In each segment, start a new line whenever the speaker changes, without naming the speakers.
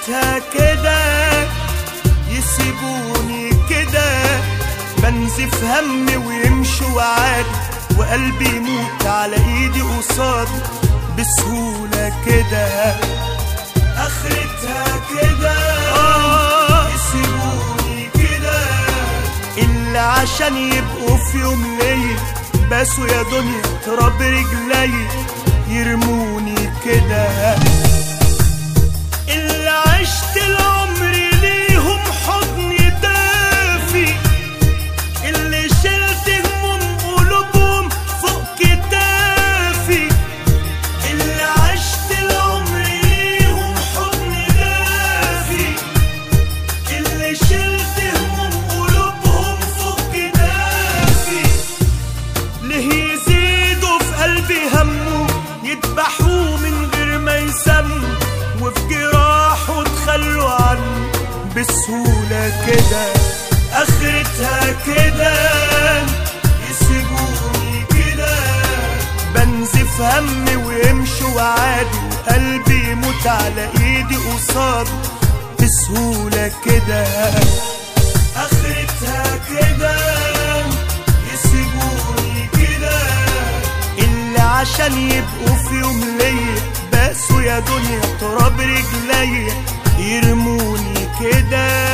اخرتها كده يسيبوني كده بنزف همي ويمشوا عادي وقلبي يموت على ايدي قصادي بسهولة كده اخرتها كده يسيبوني كده إلا عشان يبقوا في يوم ليا باسوا يا دنيا تراب رجلي يرموني كده اللي عشت العمر ليهم حضن دافي اللي شلت هموم قلوبهم فوق كتافي اللي عشت العمر ليهم حضن دافي اللي شلت هموم قلوبهم فوق كتافي ليه يزيدوا في قلبي همه يذبحوه من غير ما يسموا وفي جراحه تخلوا عنه بسهولة كده آخرتها كده يسيبوني كده بنزف همي ويمشوا عادي وقلبي يموت على ايدي قصادي بسهولة كده آخرتها كده يسيبوني كده اللي عشان يبقوا في يوم ليا باسوا يا دنيا تراب رجليا يرموني كده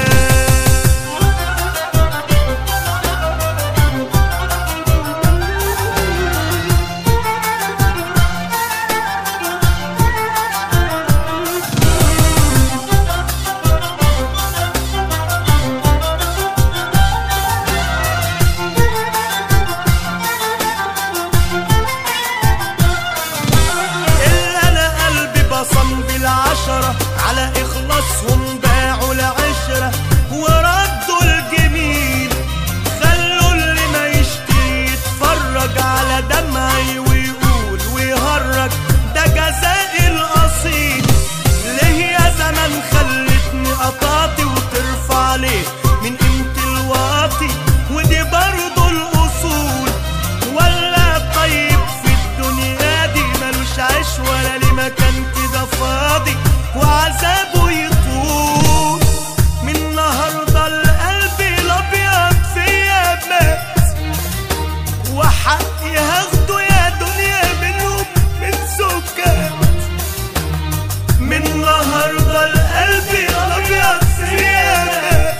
إلا أنا قلبي بصم بالعشرة على إخلاصهم باعوا العشرة وردوا الجميل خلوا اللي ما يشتري يتفرج على دمعي ويقول ويهرج ده جزائي الأصيل ليه يا زمان خلتني قطعتي وترفع ليه من قيمة الواطي ودي برضه الأصول ولا طيب في الدنيا دي ملوش عيش ولا ليه مكان كده فاضي وعذابه يطول من النهارده القلب الابيض فيا مات وحقي هاخده يا دنيا منهم من سكات من النهارده القلب الابيض فيا مات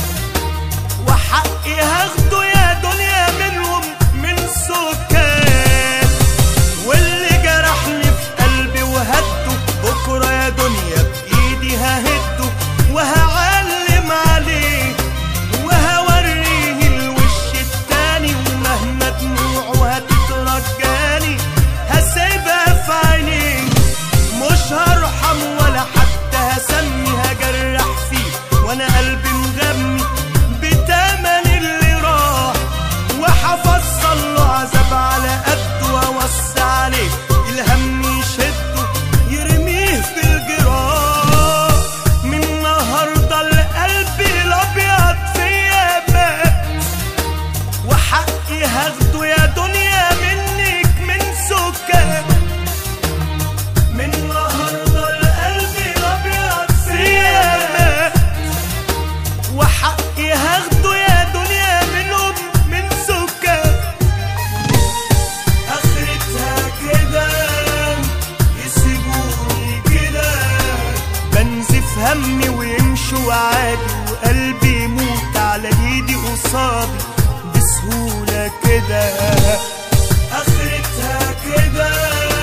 وحقي هاخده يا دنيا منهم من سكان واللي جرحني في قلبي وهده بكره يا دنيا بايدي ههده وهعلم عليه وهوريه الوش التاني ومهما دموعه هتترجاني هسيبها في عينيه مش هرحم ولا حتى هسمي هجرح فيه وانا قلبي مغمي بتمن اللي راح وحفصل له عذاب على قده واوسع عليه الهم يشده يرميه في الجراح من النهارده القلب الابيض فيا مات وحقي هاخده يا دنيا منك من سكات من النهارده القلب الابيض فيا مات وحقي هاخده يا دنيا منهم من سكات اخرتها كده يسيبوني كده بنزف همي ويمشوا عادي وقلبي يموت على ايدي قصادي بسهولة كده اخرتها كده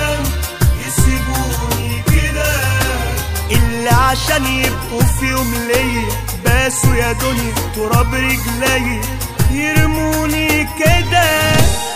يسيبوني كده اللي عشان يبقوا في يوم ليا باسوا يا دنيا تراب رجلي يرموني كده